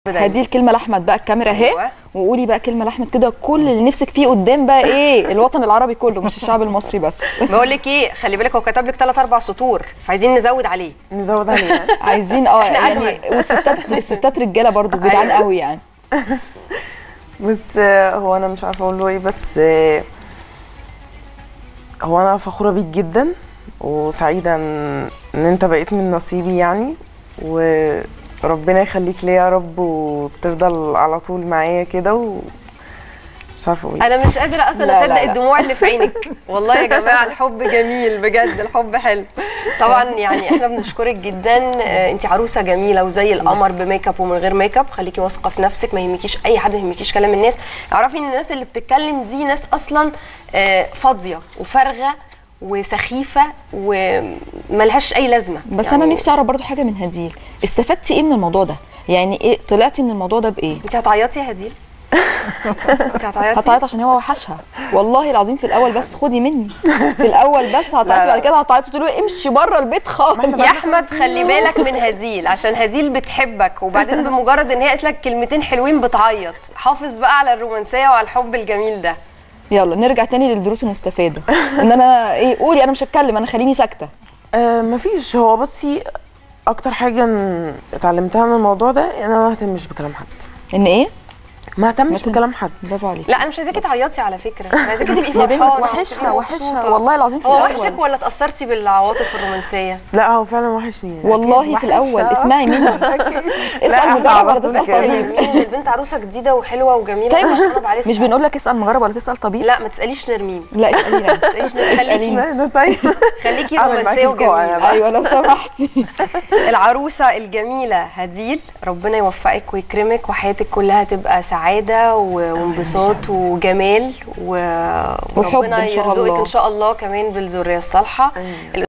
هدي الكلمه لاحمد بقى الكاميرا اهي أيوة. وقولي بقى كلمه لاحمد كده كل اللي نفسك فيه قدام بقى ايه الوطن العربي كله مش الشعب المصري بس بقول لك ايه خلي بالك هو كتب لك ثلاث اربع سطور فعايزين نزود عليه نزود عليها عايزين اه إحنا يعني أجمل. والستات الستات رجاله برضو جدعان أيوة. قوي يعني بس آه، هو انا مش عارفه اقول له ايه بس آه، هو انا فخوره بيك جدا وسعيده ان ان انت بقيت من نصيبي يعني وربنا يخليك ليا يا رب وتفضل على طول معايا كده و مش عارفه اقول إيه. انا مش قادره اصلا لا، اصدق لا، لا. الدموع اللي في عينك والله يا جماعه الحب جميل بجد الحب حلو طبعا يعني احنا بنشكرك جدا انت عروسه جميله وزي القمر بميك اب ومن غير ميك اب خليكي واثقه في نفسك ما يهمكيش اي حد ما يهمكيش كلام الناس اعرفي ان الناس اللي بتتكلم دي ناس اصلا آه، فاضيه وفارغه وسخيفه وملهاش اي لازمه بس انا نفسي اعرف برضو حاجه من هديل استفدتي ايه من الموضوع ده يعني ايه طلعتي من الموضوع ده بايه انت هتعيطي يا هديل انت هتعيطي هتعيط عشان هو وحشها والله العظيم في الاول بس خدي مني في الاول بس هتعيطي لا. بعد كده هتعيطي تقولي له امشي بره البيت خالص يا احمد خلي بالك من هديل عشان هديل بتحبك وبعدين بمجرد ان هي قالت لك كلمتين حلوين بتعيط حافظ بقى على الرومانسيه وعلى الحب الجميل ده يلا نرجع تاني للدروس المستفاده ان انا ايه قولي انا مش هتكلم انا خليني ساكته آه مفيش هو بصي اكتر حاجه ن- اتعلمتها من الموضوع ده ان انا ما اهتمش بكلام حد ان ايه ما اهتمش مت- بكلام حد برافو عليك لا انا مش عايزاكي تعيطي على فكره انا عايزاكي تبقي يا فرحانه بنت وحشها وتبقي وحشها مبسوطة. والله العظيم في هو الاول وحشك ولا اتاثرتي بالعواطف الرومانسيه لا هو فعلا وحشني يعني. والله في الاول اسمعي مني اسال إحنا مجرب على ولا طول تسال كده. طبيب مين البنت عروسه جديده وحلوه وجميله طيب مش مش طلب عريسها. مش بنقول لك اسال مجرب ولا تسال طبيب لا ما تساليش نرمين لا اسالي لا ما تساليش نرمين خليكي اسأليني. لا انا طيب خليكي أعمل معاكي رومانسيه الجوع أنا وجميله بقى. ايوه لو سمحتي العروسه الجميله هديل ربنا يوفقك ويكرمك وحياتك كلها تبقى سعاده و- وانبساط وجمال و- وحب وربنا إن شاء يرزقك الله. ان شاء الله كمان بالذريه الصالحه